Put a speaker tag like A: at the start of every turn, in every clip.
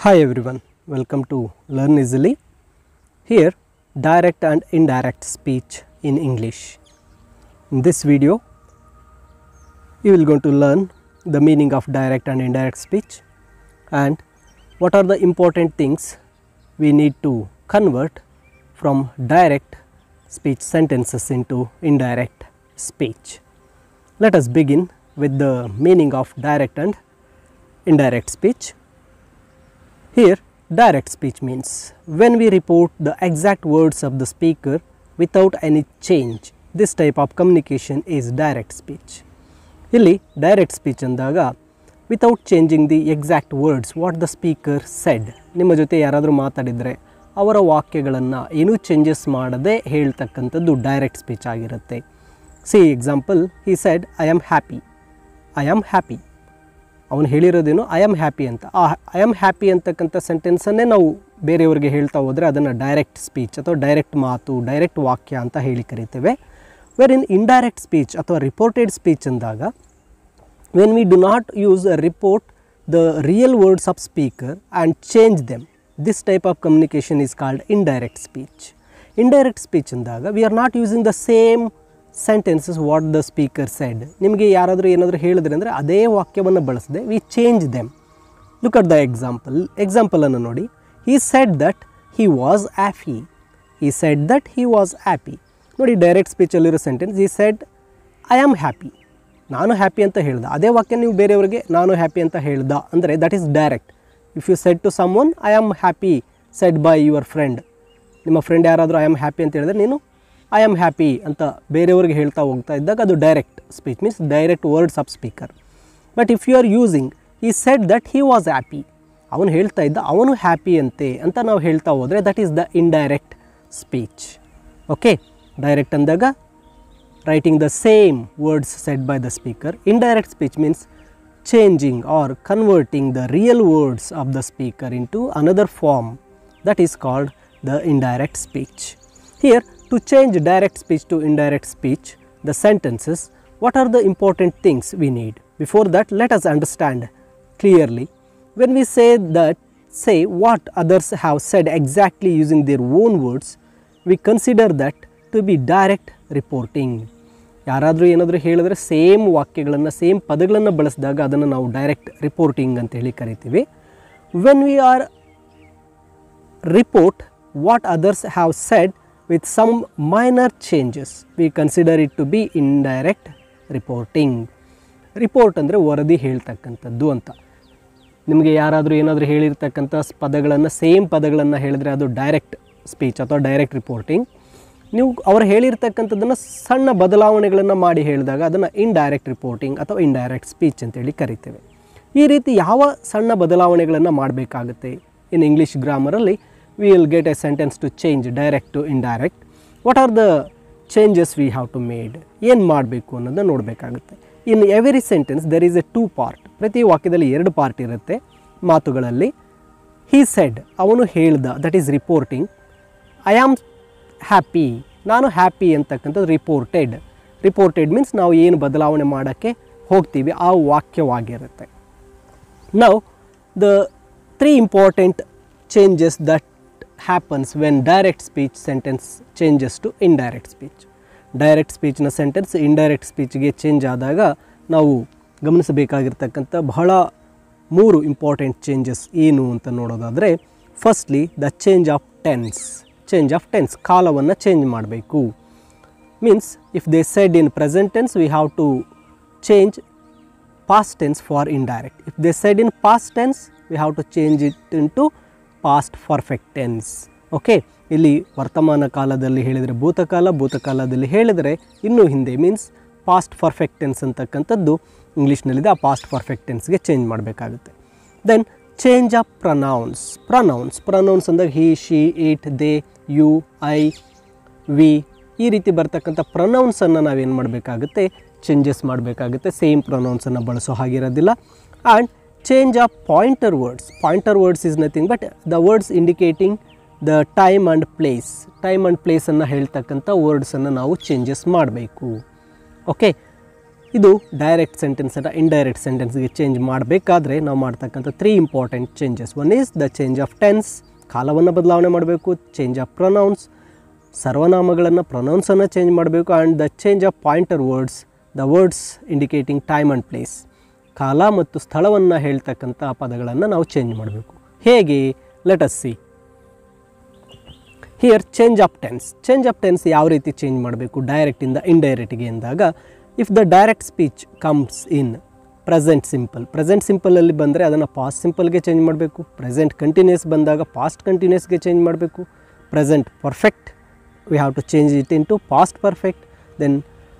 A: Hi everyone, welcome to Learn Easily. Here, direct and indirect speech in English. In this video, you will going to learn the meaning of direct and indirect speech and what are the important things we need to convert from direct speech sentences into indirect speech. Let us begin with the meaning of direct and indirect speech. Here, direct speech means when we report the exact words of the speaker without any change. This type of communication is direct speech. ಇಲ್ಲಿ direct speech ಅಂದಾಗ without changing the exact words what the speaker said ನಿಮ್ಮ ಜೊತೆ ಯಾರಾದರೂ ಮಾತಾಡಿದರೆ ಅವರ ವಾಕ್ಯಗಳನ್ನು ಏನೂ changes ಮಾಡದೆ ಹೇಳ್ತಕ್ಕಂಥದ್ದು ಡೈರೆಕ್ಟ್ ಸ್ಪೀಚ್ ಆಗಿರುತ್ತೆ see example he said I am happy I am happy ಅವನು ಹೇಳಿರೋದೇನು ಐ ಆಮ್ ಹ್ಯಾಪಿ ಅಂತ ಆ ಐ ಆಮ್ ಹ್ಯಾಪಿ ಅಂತಕ್ಕಂಥ ಸೆಂಟೆನ್ಸನ್ನೇ ನಾವು ಬೇರೆಯವರಿಗೆ ಹೇಳ್ತಾ ಹೋದರೆ ಅದನ್ನು ಡೈರೆಕ್ಟ್ ಸ್ಪೀಚ್ ಅಥವಾ ಡೈರೆಕ್ಟ್ ಮಾತು ಡೈರೆಕ್ಟ್ ವಾಕ್ಯ ಅಂತ ಹೇಳಿ ಕರಿತೇವೆ ವೆರ್ ಇನ್ ಇಂಡೈರೆಕ್ಟ್ ಸ್ಪೀಚ್ ಅಥವಾ ರಿಪೋರ್ಟೆಡ್ ಸ್ಪೀಚ್ ಅಂದಾಗ when we do not use a report the real words of speaker and change them this type of communication is called indirect speech indirect speech ಅಂದಾಗ we are not using the same sentences what the speaker said ನಿಮಗೆ ಯಾರಾದರೂ ಏನಾದರೂ ಹೇಳಿದ್ರೆ ಅಂದರೆ ಅದೇ ವಾಕ್ಯವನ್ನು ಬಳಸದೆ we change them look at the example ಎಕ್ಸಾಂಪಲನ್ನು ನೋಡಿ he said that he was happy he said that he was happy ನೋಡಿ ಡೈರೆಕ್ಟ್ ಸ್ಪೀಚಲ್ಲಿರೋ sentence he said I am happy ನಾನು ಹ್ಯಾಪಿ ಅಂತ ಹೇಳ್ದ ಅದೇ ವಾಕ್ಯ ನೀವು ಬೇರೆಯವರಿಗೆ ನಾನು ಹ್ಯಾಪಿ ಅಂತ ಹೇಳ್ದ ಅಂದರೆ that is direct if you said to someone I am happy said by your friend ನಿಮ್ಮ ಫ್ರೆಂಡ್ ಯಾರಾದರೂ ಐ ಆಮ್ ಹ್ಯಾಪಿ ಅಂತ ಹೇಳಿದ್ರೆ ನೀನು ಐ ಆಮ್ ಹ್ಯಾಪಿ ಅಂತ ಬೇರೆಯವ್ರಿಗೆ ಹೇಳ್ತಾ ಹೋಗ್ತಾ ಇದ್ದಾಗ ಅದು direct speech means direct words of speaker but if you are using he said that he was happy ಅವನು ಹೇಳ್ತಾ ಇದ್ದ ಅವನು ಹ್ಯಾಪಿ ಅಂತೆ ಅಂತ ನಾವು ಹೇಳ್ತಾ ಹೋದರೆ that is the indirect speech okay direct ಅಂದಾಗ writing the same words said by the speaker. Indirect speech means changing or converting the real words of the speaker into another form that is called the indirect speech. Here to change direct speech to indirect speech, the sentences, what are the important things we need? Before that let us understand clearly when we say that say what others have said exactly using their own words, we consider that to be direct reporting. ಯಾರಾದರೂ ಏನಾದರೂ ಹೇಳಿದ್ರೆ same ವಾಕ್ಯಗಳನ್ನು same ಪದಗಳನ್ನು ಬಳಸಿದಾಗ ಅದನ್ನು ನಾವು direct reporting ಅಂತ ಹೇಳಿ ಕರಿತೀವಿ when we are report what others have said with some minor changes we consider it to be indirect reporting report ಅಂದರೆ ವರದಿ ಹೇಳ್ತಕ್ಕಂಥದ್ದು ಅಂತ ನಿಮಗೆ ಯಾರಾದರೂ ಏನಾದರೂ ಹೇಳಿರ್ತಕ್ಕಂಥ ಪದಗಳನ್ನು ಸೇಮ್ ಪದಗಳನ್ನು ಹೇಳಿದರೆ ಅದು ಡೈರೆಕ್ಟ್ ಸ್ಪೀಚ್ ಅಥವಾ ಡೈರೆಕ್ಟ್ ರಿಪೋರ್ಟಿಂಗ್ ನೀವು ಅವ್ರು ಹೇಳಿರ್ತಕ್ಕಂಥದ್ದನ್ನು ಸಣ್ಣ ಬದಲಾವಣೆಗಳನ್ನು ಮಾಡಿ ಹೇಳಿದಾಗ ಅದನ್ನು ಇಂಡೈರೆಕ್ಟ್ ರಿಪೋರ್ಟಿಂಗ್ ಅಥವಾ ಇಂಡೈರೆಕ್ಟ್ ಸ್ಪೀಚ್ ಅಂತೇಳಿ ಕರಿತೇವೆ ಈ ರೀತಿ ಯಾವ ಸಣ್ಣ ಬದಲಾವಣೆಗಳನ್ನು ಮಾಡಬೇಕಾಗುತ್ತೆ ಇನ್ ಇಂಗ್ಲೀಷ್ ಗ್ರಾಮರಲ್ಲಿ we will get a sentence to change direct to indirect what are the changes we have to made ಏನು ಮಾಡಬೇಕು ಅನ್ನೋದನ್ನು ನೋಡಬೇಕಾಗುತ್ತೆ in every sentence there is a two part ಪ್ರತಿ ವಾಕ್ಯದಲ್ಲಿ ಎರಡು ಪಾರ್ಟ್ ಇರುತ್ತೆ ಮಾತುಗಳಲ್ಲಿ ಹೀ ಸೆಡ್ ಅವನು ಹೇಳ್ದ that is reporting I am happy ನಾನು ಹ್ಯಾಪಿ ಅಂತಕ್ಕಂಥದ್ದು ರಿಪೋರ್ಟೆಡ್ ರಿಪೋರ್ಟೆಡ್ ಮೀನ್ಸ್ ನಾವು ಏನು ಬದಲಾವಣೆ ಮಾಡೋಕ್ಕೆ ಹೋಗ್ತೀವಿ ಆ ವಾಕ್ಯವಾಗಿರುತ್ತೆ ನಾವು the three important changes that happens when direct speech sentence changes to indirect speech direct ಸ್ಪೀಚ್ನ ಸೆಂಟೆನ್ಸ್ ಇಂಡೈರೆಕ್ಟ್ ಸ್ಪೀಚ್ಗೆ ಚೇಂಜ್ ಆದಾಗ ನಾವು ಗಮನಿಸಬೇಕಾಗಿರ್ತಕ್ಕಂಥ ಬಹಳ ಮೂರು ಇಂಪಾರ್ಟೆಂಟ್ ಚೇಂಜಸ್ ಏನು ಅಂತ ನೋಡೋದಾದರೆ firstly the change of tense change of tense ಕಾಲವನ್ನು ಚೇಂಜ್ ಮಾಡಬೇಕು means if they said in present tense we have to change past tense for indirect if they said in past tense we have to change it into past perfect tense okay ಇಲ್ಲಿ ವರ್ತಮಾನ ಕಾಲದಲ್ಲಿ ಹೇಳಿದರೆ ಭೂತಕಾಲ ಭೂತಕಾಲದಲ್ಲಿ ಹೇಳಿದರೆ ಇನ್ನೂ ಹಿಂದೆ means past perfect tense ಅಂತಕ್ಕಂಥದ್ದು ಇಂಗ್ಲೀಷ್ನಲ್ಲಿದೆ ಆ ಪಾಸ್ಟ್ ಪರ್ಫೆಕ್ಟ್ ಟೆನ್ಸ್ಗೆ ಚೇಂಜ್ ಮಾಡಬೇಕಾಗುತ್ತೆ then change of pronouns pronouns pronouns ಅಂದಾಗ he she it they you I we ಈ ರೀತಿ ಬರ್ತಕ್ಕಂಥ ಪ್ರನೌನ್ಸನ್ನು ನಾವೇನು ಮಾಡಬೇಕಾಗುತ್ತೆ ಚೇಂಜಸ್ ಮಾಡಬೇಕಾಗುತ್ತೆ ಸೇಮ್ ಪ್ರನೌನ್ಸನ್ನು ಬಳಸೋ ಹಾಗಿರೋದಿಲ್ಲ and change of pointer words pointer words is nothing but the words indicating the time and place time and ಪ್ಲೇಸನ್ನು ಹೇಳ್ತಕ್ಕಂಥ ವರ್ಡ್ಸನ್ನು ನಾವು ಚೇಂಜಸ್ ಮಾಡಬೇಕು ಓಕೆ ಇದು ಡೈರೆಕ್ಟ್ ಸೆಂಟೆನ್ಸನ್ನು ಇಂಡೈರೆಕ್ಟ್ ಸೆಂಟೆನ್ಸ್ಗೆ ಚೇಂಜ್ ಮಾಡಬೇಕಾದ್ರೆ ನಾವು ಮಾಡ್ತಕ್ಕಂಥ three important changes one is the change of tense ಕಾಲವನ್ನು ಬದಲಾವಣೆ ಮಾಡಬೇಕು ಚೇಂಜ್ ಆಫ್ ಪ್ರೊನೌನ್ಸ್ ಸರ್ವನಾಮಗಳನ್ನು ಪ್ರೊನೌನ್ಸನ್ನು ಚೇಂಜ್ ಮಾಡಬೇಕು and the change of pointer words the words indicating time and place ಕಾಲ ಮತ್ತು ಸ್ಥಳವನ್ನು ಹೇಳ್ತಕ್ಕಂಥ ಪದಗಳನ್ನು ನಾವು ಚೇಂಜ್ ಮಾಡಬೇಕು ಹೇಗೆ let us see here change of tense change of tense ಯಾವ ರೀತಿ ಚೇಂಜ್ ಮಾಡಬೇಕು ಡೈರೆಕ್ಟಿಂದ ಇಂಡೈರೆಕ್ಟ್ಗೆ ಎಂದಾಗ if the direct speech comes in present simple present ಸಿಂಪಲಲ್ಲಿ ಬಂದರೆ ಅದನ್ನು ಪಾಸ್ಟ್ ಸಿಂಪಲ್ಗೆ ಚೇಂಜ್ ಮಾಡಬೇಕು ಪ್ರೆಸೆಂಟ್ ಕಂಟಿನ್ಯೂಸ್ ಬಂದಾಗ ಪಾಸ್ಟ್ ಕಂಟಿನ್ಯೂಸ್ಗೆ ಚೇಂಜ್ ಮಾಡಬೇಕು present perfect we have to change it into past perfect then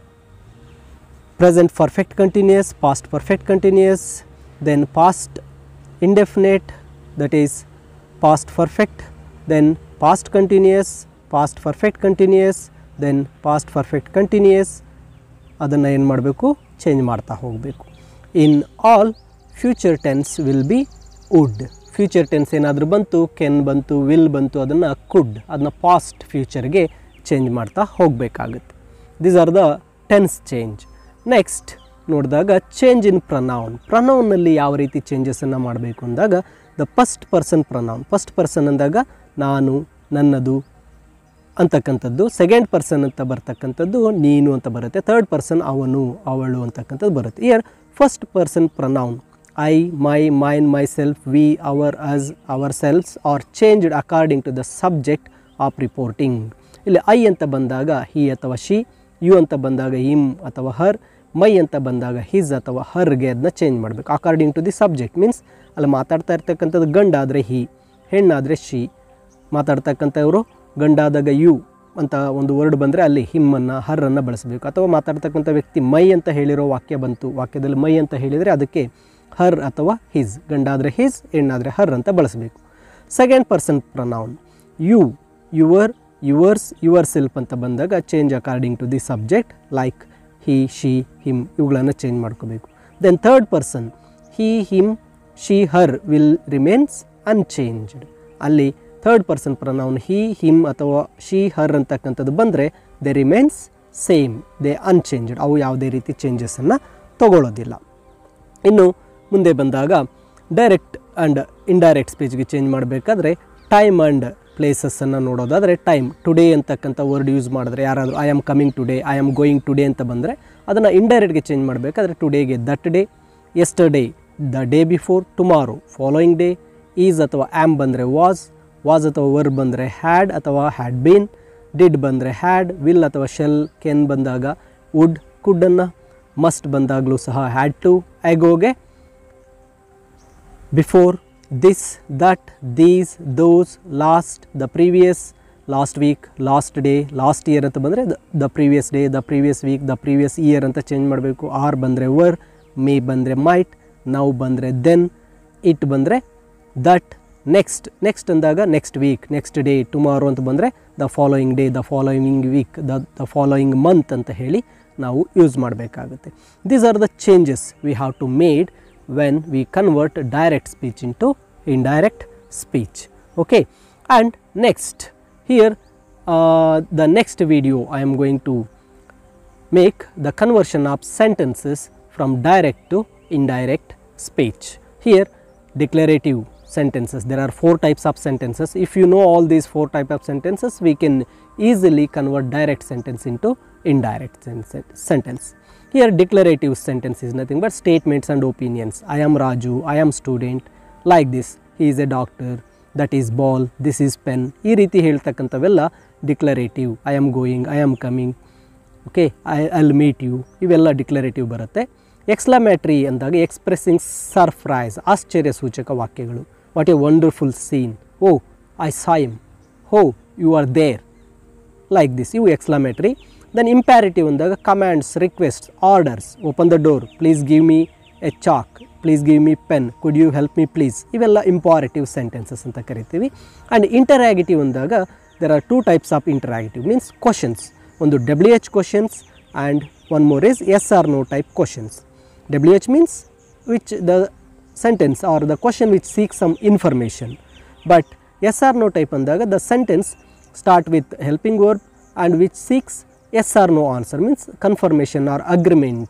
A: present perfect continuous past perfect continuous then past indefinite that is past perfect then past continuous past perfect continuous then past perfect continuous ಅದನ್ನು ಏನು ಮಾಡಬೇಕು change ಮಾಡ್ತಾ ಹೋಗಬೇಕು in all future tense will be would future tense ಏನಾದರೂ ಬಂತು ಕೆನ್ ಬಂತು will ಬಂತು ಅದನ್ನು ಕುಡ್ ಅದನ್ನ ಪಾಸ್ಟ್ ಫ್ಯೂಚರ್ಗೆ ಚೇಂಜ್ ಮಾಡ್ತಾ ಹೋಗಬೇಕಾಗುತ್ತೆ these are the tense change next ನೋಡಿದಾಗ ಚೇಂಜ್ ಇನ್ ಪ್ರನೌನ್ ಪ್ರನೌನ್ನಲ್ಲಿ ಯಾವ ರೀತಿ ಚೇಂಜಸನ್ನು ಮಾಡಬೇಕು ಅಂದಾಗ the first person pronoun first person ಅಂದಾಗ ನಾನು ನನ್ನದು ಅಂತಕ್ಕಂಥದ್ದು ಸೆಕೆಂಡ್ ಪರ್ಸನ್ ಅಂತ ಬರ್ತಕ್ಕಂಥದ್ದು ನೀನು ಅಂತ ಬರುತ್ತೆ ಥರ್ಡ್ ಪರ್ಸನ್ ಅವನು ಅವಳು ಅಂತಕ್ಕಂಥದ್ದು ಬರುತ್ತೆ here first person pronoun I my mine myself we our us ourselves are changed according to the subject of reporting ಇಲ್ಲಿ ಐ ಅಂತ ಬಂದಾಗ ಹಿ ಅಥವಾ ಶಿ ಯು ಅಂತ ಬಂದಾಗ ಹಿಮ್ ಅಥವಾ ಹರ್ ಮೈ ಅಂತ ಬಂದಾಗ ಹಿಸ್ ಅಥವಾ ಹರ್ಗೆ ಅದನ್ನ ಚೇಂಜ್ ಮಾಡಬೇಕು according to the subject means ಅಲ್ಲಿ ಮಾತಾಡ್ತಾ ಇರ್ತಕ್ಕಂಥದ್ದು ಗಂಡಾದರೆ ಹಿ ಹೆಣ್ಣಾದರೆ ಶಿ ಮಾತಾಡ್ತಕ್ಕಂಥವರು ಗಂಡಾದಾಗ ಯು ಅಂತ ಒಂದು ವರ್ಡ್ ಬಂದರೆ ಅಲ್ಲಿ ಹಿಮ್ಮನ್ನು ಹರ್ರನ್ನು ಬಳಸಬೇಕು ಅಥವಾ ಮಾತಾಡ್ತಕ್ಕಂಥ ವ್ಯಕ್ತಿ ಮೈ ಅಂತ ಹೇಳಿರೋ ವಾಕ್ಯ ಬಂತು ವಾಕ್ಯದಲ್ಲಿ ಮೈ ಅಂತ ಹೇಳಿದರೆ ಅದಕ್ಕೆ ಹರ್ ಅಥವಾ ಹಿಸ್ ಗಂಡಾದರೆ ಹಿಸ್ ಹೆಣ್ಣಾದರೆ ಹರ್ ಅಂತ ಬಳಸಬೇಕು second person pronoun you your yours yourself ಅಂತ ಬಂದಾಗ change according to the subject like he she him ಇವುಗಳನ್ನು ಚೇಂಜ್ ಮಾಡ್ಕೋಬೇಕು then third person he him she her will remains unchanged ಅಲ್ಲಿ third person pronoun he him ಅಥವಾ she her ಅಂತಕ್ಕಂಥದ್ದು ಬಂದರೆ they remains same they unchanged ಅವು ಯಾವುದೇ ರೀತಿ ಚೇಂಜಸನ್ನು ತಗೊಳ್ಳೋದಿಲ್ಲ ಇನ್ನು ಮುಂದೆ ಬಂದಾಗ ಡೈರೆಕ್ಟ್ ಆ್ಯಂಡ್ ಇಂಡೈರೆಕ್ಟ್ ಸ್ಪೀಚ್ಗೆ ಚೇಂಜ್ ಮಾಡಬೇಕಾದ್ರೆ ಟೈಮ್ ಆ್ಯಂಡ್ ಪ್ಲೇಸಸ್ಸನ್ನು ನೋಡೋದಾದರೆ ಟೈಮ್ ಟುಡೇ ಅಂತಕ್ಕಂಥ ವರ್ಡ್ ಯೂಸ್ ಮಾಡಿದ್ರೆ ಯಾರಾದರೂ I am coming today I am going today ಅಂತ ಬಂದರೆ ಅದನ್ನು ಇಂಡೈರೆಕ್ಟ್ಗೆ ಚೇಂಜ್ ಮಾಡಬೇಕಾದ್ರೆ ಟುಡೇಗೆ that day yesterday the day before tomorrow following day is ಅಥವಾ ಆ್ಯಮ್ ಬಂದರೆ ವಾಸ್ ವಾಸ್ ಅಥವಾ ವರ್ ಬಂದರೆ ಹ್ಯಾಡ್ ಅಥವಾ ಹ್ಯಾಡ್ ಬೀನ್ ಡಿಡ್ ಬಂದರೆ ಹ್ಯಾಡ್ ವಿಲ್ ಅಥವಾ ಶೆಲ್ ಕೆನ್ ಬಂದಾಗ ವುಡ್ ಕುಡ್ಡನ್ನು ಮಸ್ಟ್ ಬಂದಾಗಲೂ ಸಹ ಹ್ಯಾಡ್ ಟು ಐಗೋಗೆ before this that these those last the previous last week last day last year ಅಂತ ಬಂದರೆ the previous day the previous week the previous year ಅಂತ change ಮಾಡಬೇಕು ಆರ್ ಬಂದರೆ ವರ್ ಮೇ ಬಂದರೆ ಮೈಟ್ ನೌ ಬಂದರೆ then it ಬಂದರೆ that next next ಅಂದಾಗ next week next day tomorrow ಅಂತ ಬಂದರೆ the following day the following week the the following month ಅಂತ ಹೇಳಿ ನಾವು ಯೂಸ್ ಮಾಡಬೇಕಾಗುತ್ತೆ these are the changes we have to made when we convert direct speech into indirect speech okay and next here the next video I am going to make the conversion of sentences from direct to indirect speech. Here, declarative sentences. There are four types of sentences. If you know all these four types of sentences, we can easily convert direct sentence into indirect sen- sentence. Here, declarative sentence is nothing but statements and opinions. I am Raju, I am student, like this. He is a doctor, that is ball, this is pen. ಈ ರೀತಿ ಹೇಳ್ತಕ್ಕಂಥವೆಲ್ಲ declarative I am going I am coming okay I I'll meet you ಇವೆಲ್ಲ declarative ಬರುತ್ತೆ exclamatory ಅಂದಾಗ expressing surprise ಆಶ್ಚರ್ಯ ಸೂಚಕ ವಾಕ್ಯಗಳು what a wonderful scene oh I ಸಾಯಿಮ್ how you are there like this ಇವು ಎಕ್ಸ್ಲಮೇಟ್ರಿ ದೆನ್ ಇಂಪ್ಯಾರಿಟಿವ್ ಅಂದಾಗ commands request orders open the door please give me a chalk please give me pen could you help me please ಇವೆಲ್ಲ imperative sentences ಅಂತ ಕರಿತೀವಿ and interrogative ಅಂದಾಗ there are two types of interrogative means questions ಒಂದು W H questions and one more is yes or no type questions W H means which the sentence are the question which seek some information but yes or no type ಅಂದಾಗ the sentence start with helping verb and which seeks yes or no answer means confirmation or agreement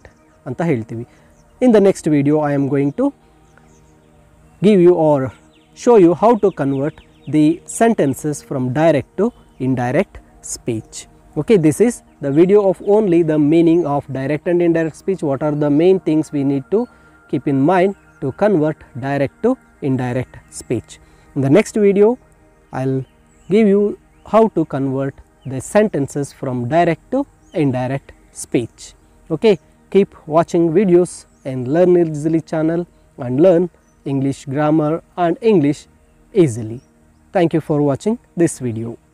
A: ಅಂತ ಹೇಳ್ತೀವಿ in the next video I am going to give you or show you how to convert the sentences from direct to indirect speech. Okay, this is the video of only the meaning of direct and indirect speech. What are the main things we need to keep in mind to convert direct to indirect speech. In the next video, I'll give you how to convert the sentences from direct to indirect speech. Okay, keep watching videos and Learn Easily channel and learn English grammar and English easily. Thank you for watching this video.